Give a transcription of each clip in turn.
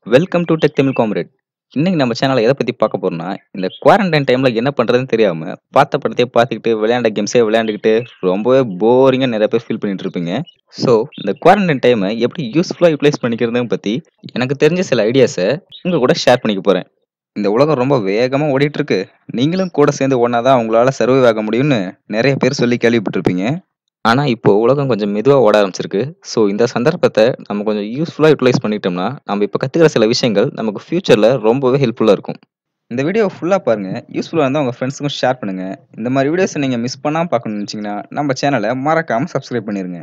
welcome to tech Tamil comrade இன்னைக்கு நம்ம சேனல்ல எதை பத்தி பார்க்க போறோம்னா இந்த குவாரண்டைன் டைம்ல என்ன பண்றதுன்னு தெரியாம பார்த்த படத்தையே பார்த்துக்கிட்டு விளையாண்ட கேம்ஸே விளையாண்டுக்கிட்டு ரொம்பவே போரிங்கா நிறைய பேர் ஃபீல் பண்ணிட்டு இருப்பீங்க ஸோ இந்த குவாரண்டைன் டைமை எப்படி யூஸ்ஃபுல்லா யூட்டிலைஸ் பண்ணிக்கிறதுன்னு பத்தி எனக்கு தெரிஞ்ச சில ஐடியாஸை உங்க கூட ஷேர் பண்ணிக்க போறேன் இந்த உலகம் ரொம்ப வேகமா ஓடிட்டு இருக்கு நீங்களும் கூட சேர்ந்து ஒன்னாதான் உங்களால சர்வை ஆக முடியும்னு நிறைய பேர் சொல்லி கேள்விப்பட்டிருப்பீங்க ஆனா இப்போ உலகம் கொஞ்சம் மெதுவா ஓட ஆரம்பிச்சிருக்கு ஸோ இந்த சந்தர்ப்பத்தை நம்ம கொஞ்சம் யூஸ்ஃபுல்லா யூட்டிலைஸ் பண்ணிட்டோம்னா நம்ம இப்போ கத்துக்கிற சில விஷயங்கள் நமக்கு ஃபியூச்சர்ல ரொம்பவே ஹெல்ப்ஃபுல்லா இருக்கும் இந்த வீடியோ ஃபுல்லாக பாருங்க யூஸ்ஃபுல்லாக இருந்தால் உங்கள் ஃப்ரெண்ட்ஸுக்கும் ஷேர் பண்ணுங்க இந்த மாதிரி வீடியோஸை நீங்கள் மிஸ் பண்ணாமல் பார்க்கணும்னு நினச்சிங்கன்னா நம்ம சேனலை மறக்காமல் சப்ஸ்கிரைப் பண்ணிருங்க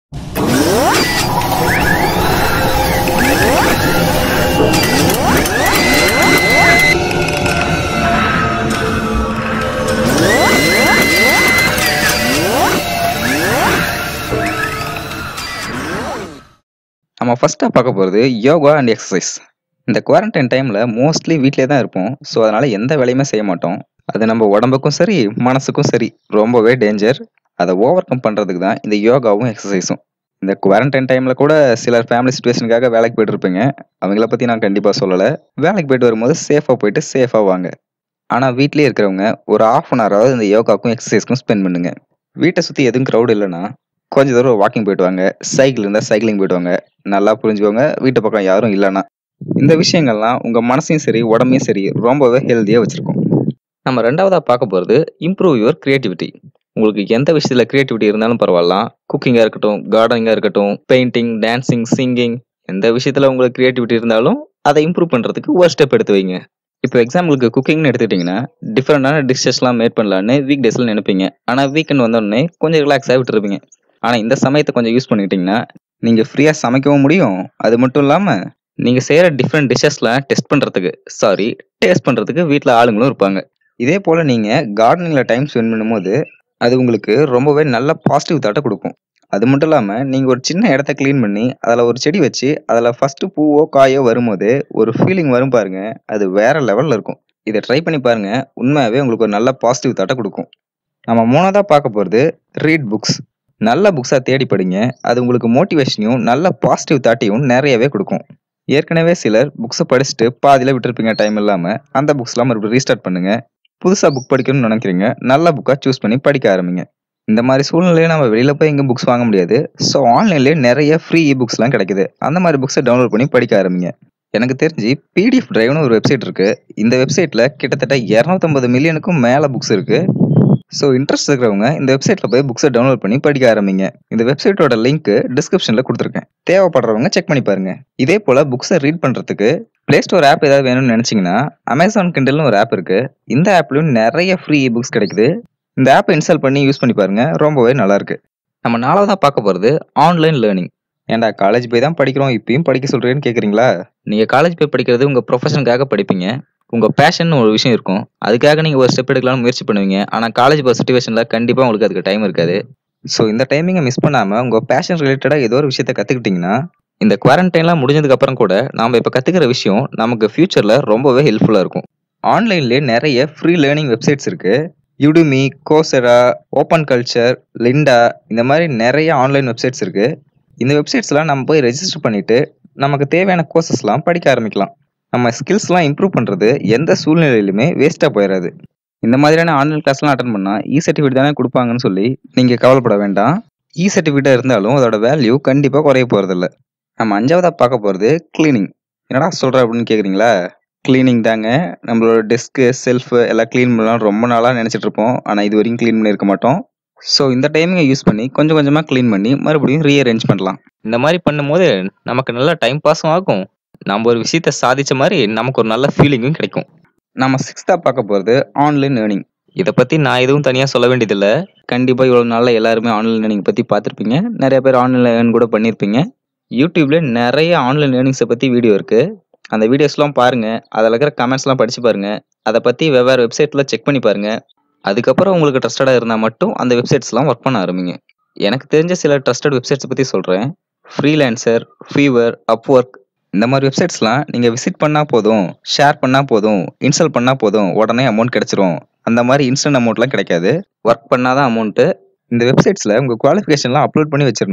நம்ம ஃபர்ஸ்ட்டாக பார்க்க போகிறது யோகா அண்ட் எக்ஸசைஸ் இந்த குவாரண்டைன் டைமில் மோஸ்ட்லி வீட்டிலே தான் இருப்போம் ஸோ அதனால் எந்த வேலையுமே செய்ய மாட்டோம் அது நம்ம உடம்புக்கும் சரி மனசுக்கும் சரி ரொம்பவே டேஞ்சர் அதை ஓவர் கம் பண்ணுறதுக்கு தான் இந்த யோகாவும் எக்ஸசைஸும் இந்த குவாரண்டைன் டைமில் கூட சிலர் ஃபேமிலி சுச்சுவேஷனுக்காக வேலைக்கு போயிட்டு இருப்பீங்க அவங்கள பற்றி நான் கண்டிப்பாக சொல்லலை வேலைக்கு போயிட்டு வரும்போது சேஃபாக போயிட்டு சேஃபாக வாங்க ஆனால் வீட்டிலே இருக்கிறவங்க ஒரு ஆஃப் அன் ஹவராவது இந்த யோகாக்கும் எக்ஸசைஸ்க்கும் ஸ்பெண்ட் பண்ணுங்க வீட்டை சுற்றி எதுவும் க்ரௌட் இல்லைன்னா கொஞ்ச தூரம் வாக்கிங் போயிட்டு வாங்க சைக்கிள் இருந்தால் சைக்கிளிங் போயிட்டு வாங்க நல்லா புரிஞ்சுக்கோங்க வீட்டு பக்கம் யாரும் இல்லைன்னா இந்த விஷயங்கள்லாம் உங்கள் மனசையும் சரி உடம்பையும் சரி ரொம்பவே ஹெல்த்தியாக வச்சுருக்கும் நம்ம ரெண்டாவதாக பார்க்க போகிறது இம்ப்ரூவ் யுவர் கிரியேட்டிவிட்டி உங்களுக்கு எந்த விஷயத்தில் கிரியேட்டிவிட்டி இருந்தாலும் பரவாயில்ல குக்கிங்காக இருக்கட்டும் கார்டனிங்காக இருக்கட்டும் பெயிண்டிங் டான்சிங் சிங்கிங் எந்த விஷயத்தில் உங்களுக்கு கிரியேட்டிவிட்டி இருந்தாலும் அதை இம்ப்ரூவ் பண்ணுறதுக்கு ஒரு ஸ்டெப் எடுத்து வைங்க இப்போ எக்ஸாம்பிளுக்கு குக்கிங்னு எடுத்துக்கிட்டிங்கன்னா டிஃப்ரெண்டான டிஷ்ஷஸ்லாம் மேட் பண்ணலான்னு வீக் டேஸில் நினைப்பீங்க ஆனால் வீக்கெண்ட் வந்தோடனே கொஞ்சம் ரிலாக்ஸாக விட்டுருப்பீங்க ஆனால் இந்த சமயத்தை கொஞ்சம் யூஸ் பண்ணிக்கிட்டிங்கன்னா நீங்கள் ஃப்ரீயாக சமைக்கவும் முடியும் அது மட்டும் இல்லாமல் நீங்கள் செய்கிற டிஃப்ரெண்ட் டிஷ்ஷஸ்லாம் டெஸ்ட் பண்ணுறதுக்கு சாரி டேஸ்ட் பண்ணுறதுக்கு வீட்டில் ஆளுங்களும் இருப்பாங்க இதே போல் நீங்கள் கார்டனிங்கில் டைம் ஸ்பெண்ட் பண்ணும்போது அது உங்களுக்கு ரொம்பவே நல்ல பாசிட்டிவ் தாட்டை கொடுக்கும் அது மட்டும் இல்லாமல் நீங்கள் ஒரு சின்ன இடத்த க்ளீன் பண்ணி அதில் ஒரு செடி வச்சு அதில் ஃபஸ்ட்டு பூவோ காயோ வரும்போது ஒரு ஃபீலிங் வரும் பாருங்க அது வேற லெவலில் இருக்கும் இதை ட்ரை பண்ணி பாருங்க உண்மையாகவே உங்களுக்கு ஒரு நல்ல பாசிட்டிவ் தாட்டை கொடுக்கும் நம்ம மூணாவதாக பார்க்க போகிறது ரீட் புக்ஸ் நல்ல புக்ஸாக தேடி படிங்க அது உங்களுக்கு மோட்டிவேஷனையும் நல்ல பாசிட்டிவ் தாட்டையும் நிறையவே கொடுக்கும் ஏற்கனவே சிலர் புக்ஸை படிச்சுட்டு பாதியில் விட்டுருப்பீங்க டைம் இல்லாமல் அந்த புக்ஸ்லாம் மறுபடியும் ரீஸ்டார்ட் பண்ணுங்க புதுசாக புக் படிக்கணும்னு நினைக்கிறீங்க நல்ல புக்காக சூஸ் பண்ணி படிக்க ஆரம்பிங்க இந்த மாதிரி சூழ்நிலையை நம்ம வெளியில் போய் எங்கே புக்ஸ் வாங்க முடியாது ஸோ ஆன்லைன்லேயே நிறைய ஃப்ரீ இ புக்ஸ்லாம் கிடைக்குது அந்த மாதிரி புக்ஸை டவுன்லோட் பண்ணி படிக்க ஆரம்பிங்க எனக்கு தெரிஞ்சு பிடிஎஃப் டிரைவ்னு ஒரு வெப்சைட் இருக்கு இந்த வெப்சைட்டில் கிட்டத்தட்ட இரநூத்தம்பது மில்லியனுக்கும் மேலே புக்ஸ் இருக்கு ஸோ இன்ட்ரெஸ்ட் இருக்கிறவங்க இந்த வெப்சைட்டில் போய் புக்ஸை டவுன்லோட் பண்ணி படிக்க ஆரம்பிங்க இந்த வெப்சைட்டோட லிங்க் டிஸ்கிரிப்ஷனில் கொடுத்துருக்கேன் தேவைப்படுறவங்க செக் பண்ணி பாருங்க இதே போல் புக்ஸை ரீட் பண்ணுறதுக்கு ப்ளே ஸ்டோர் ஆப் ஏதாவது வேணும்னு நினச்சிங்கன்னா அமேசான் கிண்டல்னு ஒரு ஆப் இருக்கு இந்த ஆப்லையும் நிறைய ஃப்ரீ புக்ஸ் கிடைக்குது இந்த ஆப்பை இன்ஸ்டால் பண்ணி யூஸ் பண்ணி பாருங்க ரொம்பவே நல்லா இருக்கு நம்ம நாலாவதாக பார்க்க போகிறது ஆன்லைன் லேர்னிங் ஏன்டா காலேஜ் போய் தான் படிக்கிறோம் இப்பயும் படிக்க சொல்றேன்னு கேட்குறீங்களா நீங்கள் காலேஜ் போய் படிக்கிறது உங்கள் ப்ரொஃபஷனுக்காக படிப்பீங்க உங்கள் பேஷன் ஒரு விஷயம் இருக்கும் அதுக்காக நீங்கள் ஒரு ஸ்டெப் எடுக்கலாம்னு முயற்சி பண்ணுவீங்க ஆனால் காலேஜ் போகிற சுச்சுவேஷனில் கண்டிப்பாக உங்களுக்கு அதுக்கு டைம் இருக்காது ஸோ இந்த டைமிங்கை மிஸ் பண்ணாமல் உங்கள் பேஷன் ரிலேட்டடாக ஏதோ ஒரு விஷயத்தை கற்றுக்கிட்டிங்கன்னா இந்த குவாரண்டைன்லாம் முடிஞ்சதுக்கு அப்புறம் கூட நாம் இப்போ கற்றுக்கிற விஷயம் நமக்கு ஃபியூச்சரில் ரொம்பவே ஹெல்ப்ஃபுல்லாக இருக்கும் ஆன்லைன்லேயே நிறைய ஃப்ரீ லேர்னிங் வெப்சைட்ஸ் இருக்குது Udemy Coursera open culture Lynda இந்த மாதிரி நிறைய ஆன்லைன் வெப்சைட்ஸ் இருக்குது இந்த வெப்சைட்ஸ்லாம் நம்ம போய் ரெஜிஸ்டர் பண்ணிவிட்டு நமக்கு தேவையான கோர்சஸ்லாம் படிக்க ஆரம்பிக்கலாம் நம்ம ஸ்கில்ஸ்லாம் இம்ப்ரூவ் பண்ணுறது எந்த சூழ்நிலையிலுமே வேஸ்ட்டாக போயிடாது இந்த மாதிரியான ஆன்லைன் கிளாஸ்லாம் அட்டன் பண்ணால் இ சர்டிஃபிகேட் தானே கொடுப்பாங்கன்னு சொல்லி நீங்கள் கவலைப்பட வேண்டாம் இ சர்டிஃபிகேட்டாக இருந்தாலும் அதோட வேல்யூ கண்டிப்பாக குறைய போகிறதில்ல நம்ம அஞ்சாவதாக பார்க்க போகிறது க்ளீனிங் என்னடா சொல்கிற அப்படின்னு கேட்குறீங்களா க்ளீனிங் தாங்க நம்மளோட டெஸ்க்கு செல்ஃபு எல்லாம் க்ளீன் பண்ணலாம் ரொம்ப நாளாக நினச்சிட்டு இருப்போம் ஆனால் இது வரைக்கும் க்ளீன் பண்ணியிருக்க மாட்டோம் ஸோ இந்த டைமிங்கை யூஸ் பண்ணி கொஞ்சம் கொஞ்சமாக க்ளீன் பண்ணி மறுபடியும் ரீஅரேஞ்ச் பண்ணலாம் இந்த மாதிரி பண்ணும்போது நமக்கு நல்ல டைம் பாஸும் ஆகும் நம்ம ஒரு விஷயத்த சாதிச்ச மாதிரி நமக்கு ஒரு நல்ல ஃபீலிங்கும் கிடைக்கும் நம்ம சிக்ஸ்த்தாக பார்க்க போகிறது ஆன்லைன் ஏர்னிங் இதை பற்றி நான் எதுவும் தனியாக சொல்ல வேண்டியதில்லை கண்டிப்பாக இவ்வளோ நாளில் எல்லாருமே ஆன்லைன் ஏர்னிங் பற்றி பார்த்துருப்பீங்க நிறைய பேர் ஆன்லைனில் ஏர்ன் கூட பண்ணியிருப்பீங்க யூடியூப்ல நிறைய ஆன்லைன் ஏர்னிங்ஸை பற்றி வீடியோ இருக்குது அந்த வீடியோஸ்லாம் பாருங்கள் அதில் இருக்கிற கமெண்ட்ஸ்லாம் படித்து பாருங்கள் அதை பற்றி வெவ்வேறு வெப்சைட்டில் செக் பண்ணி பாருங்கள் அதுக்கப்புறம் உங்களுக்கு ட்ரஸ்டடாக இருந்தால் மட்டும் அந்த வெப்சைட்ஸ்லாம் ஒர்க் பண்ண ஆரம்பிங்க எனக்கு தெரிஞ்ச சில ட்ரஸ்டட் வெப்சைட்ஸ் பற்றி சொல்கிறேன் ஃப்ரீலான்சர் ஃபீவர் அப்ஒர்க் இந்த மாதிரி வெப்சைட்ஸ்லாம் நீங்கள் விசிட் பண்ணால் போதும் ஷேர் பண்ணால் போதும் இன்ஸ்டால் பண்ணால் போதும் உடனே அமௌண்ட் கிடைச்சிரும் அந்த மாதிரி இன்ஸ்டன்ட் அமௌண்ட்லாம் கிடைக்காது ஒர்க் பண்ணாதான் அமௌண்ட்டு இந்த வெப்சைட்ஸில் உங்கள் குவாலிஃபிகேஷன்லாம் அப்லோட் பண்ணி வச்சிடணும்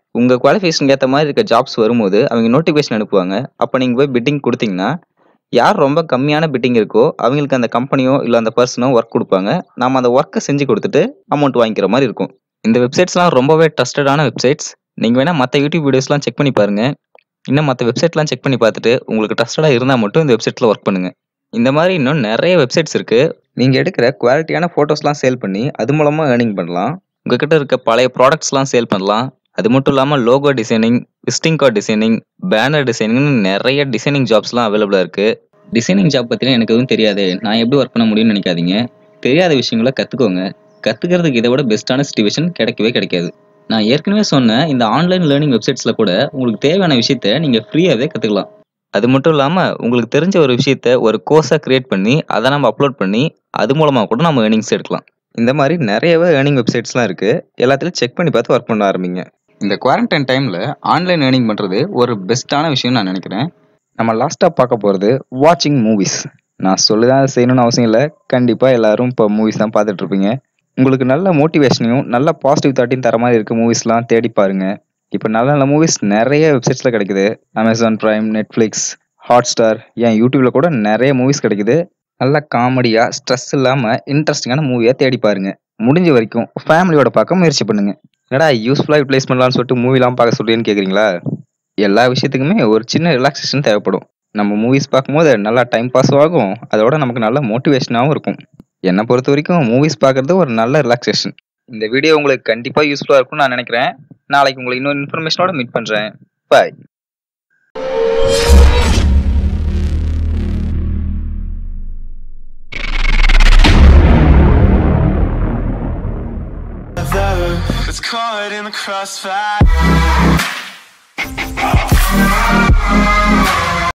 உங்கள் குவாலிஃபிகேஷனுக்கு ஏற்ற மாதிரி இருக்க ஜாப்ஸ் வரும்போது அவங்க நோட்டிஃபிகேஷன் அனுப்புவாங்க அப்போ நீங்கள் போய் பிட்டிங் கொடுத்தீங்கன்னா யார் ரொம்ப கம்மியான பிட்டிங் இருக்கோ அவங்களுக்கு அந்த கம்பெனியோ இல்லை அந்த பர்சனோ ஒர்க் கொடுப்பாங்க நம்ம அந்த ஒர்க்கை செஞ்சு கொடுத்துட்டு அமௌண்ட் வாங்கிக்கிற மாதிரி இருக்கும் இந்த வெப்சைட்ஸ்லாம் ரொம்பவே ட்ரஸ்டடான வெப்சைட்ஸ் நீங்கள் வேணால் மற்ற யூடியூப் வீடியோஸ்லாம் செக் பண்ணி பாருங்கள் இன்னும் மற்ற வெப்சைட்லாம் செக் பண்ணி பார்த்துட்டு உங்களுக்கு ட்ரஸ்டடாக இருந்தால் மட்டும் இந்த வெப்சைட்டில் ஒர்க் பண்ணுங்கள் இந்த மாதிரி இன்னும் நிறைய வெப்சைட்ஸ் இருக்குது நீங்கள் எடுக்கிற குவாலிட்டியான ஃபோட்டோஸ்லாம் சேல் பண்ணி அது மூலமாக ஏர்னிங் பண்ணலாம் உங்ககிட்ட இருக்க பழைய ப்ராடக்ட்ஸ்லாம் சேல் பண்ணலாம் அது மட்டும் இல்லாமல் logo designing visiting card designing banner டிசைனிங்னு நிறைய டிசைனிங் ஜாப்ஸ்லாம் அவைலபிளாக இருக்குது டிசைனிங் ஜாப் பற்றிலாம் எனக்கு எதுவும் தெரியாது நான் எப்படி ஒர்க் பண்ண முடியும்னு நினைக்காதீங்க தெரியாத விஷயங்களை கற்றுக்கோங்க கற்றுக்கிறதுக்கு இதை விட பெஸ்ட்டான சிச்சுவேஷன் கிடைக்கவே கிடைக்காது நான் ஏற்கனவே சொன்ன இந்த ஆன்லைன் லேர்னிங் வெப்சைட்ஸில் கூட உங்களுக்கு தேவையான விஷயத்த நீங்கள் ஃப்ரீயாகவே கற்றுக்கலாம் அது மட்டும் இல்லாமல் உங்களுக்கு தெரிஞ்ச ஒரு விஷயத்த ஒரு கோர்ஸாக க்ரியேட் பண்ணி அதை நம்ம அப்லோட் பண்ணி அது மூலமாக கூட நம்ம ஏர்னிங்ஸ் எடுக்கலாம் இந்த மாதிரி நிறையவே ஏர்னிங் வெப்சைட்ஸ்லாம் இருக்குது எல்லாத்துலையும் செக் பண்ணி பார்த்து ஒர்க் பண்ண ஆரம்பிங்க இந்த குவாரண்டைன் டைமில் ஆன்லைன் ஏர்னிங் பண்ணுறது ஒரு பெஸ்ட்டான விஷயம்னு நான் நினைக்கிறேன் நம்ம லாஸ்ட்டாக பார்க்க போகிறது வாட்சிங் மூவிஸ் நான் சொல்லிதான் செய்யணும்னு அவசியம் இல்லை கண்டிப்பாக எல்லாரும் இப்போ மூவிஸ் தான் பார்த்துட்டு இருப்பீங்க உங்களுக்கு நல்ல மோட்டிவேஷனையும் நல்ல பாசிட்டிவ் தாட்டையும் தர மாதிரி இருக்க மூவிஸ்லாம் தேடி பாருங்க இப்போ நல்ல நல்ல மூவிஸ் நிறைய வெப்சைட்ஸில் கிடைக்குது Amazon Prime Netflix Hotstar ஏன் யூடியூப்ல கூட நிறைய மூவிஸ் கிடைக்குது நல்ல காமெடியாக ஸ்ட்ரெஸ் இல்லாமல் இன்ட்ரெஸ்டிங்கான மூவியாக தேடி பாருங்க முடிஞ்ச வரைக்கும் ஃபேமிலியோட பார்க்க முயற்சி பண்ணுங்க என்னடா யூஸ்ஃபுல்லாக யூட்டிலைஸ் பண்ணலாம்னு சொல்லிட்டு மூவிலாம் பார்க்க சொல்றேன்னு கேட்குறீங்களா எல்லா விஷயத்துக்குமே ஒரு சின்ன ரிலாக்ஸேஷன் தேவைப்படும் நம்ம மூவிஸ் பார்க்கும்போது நல்லா டைம் பாஸும் ஆகும் அதோட நமக்கு நல்ல மோட்டிவேஷனாகவும் இருக்கும் என்னை பொறுத்த வரைக்கும் மூவிஸ் பார்க்குறது ஒரு நல்ல ரிலாக்ஸேஷன் இந்த வீடியோ உங்களுக்கு கண்டிப்பாக யூஸ்ஃபுல்லாக இருக்கும்னு நான் நினைக்கிறேன் நாளைக்கு உங்களுக்கு இன்னொரு இன்ஃபர்மேஷனோட மீட் பண்ணுறேன் பாய் It's caught in the crossfire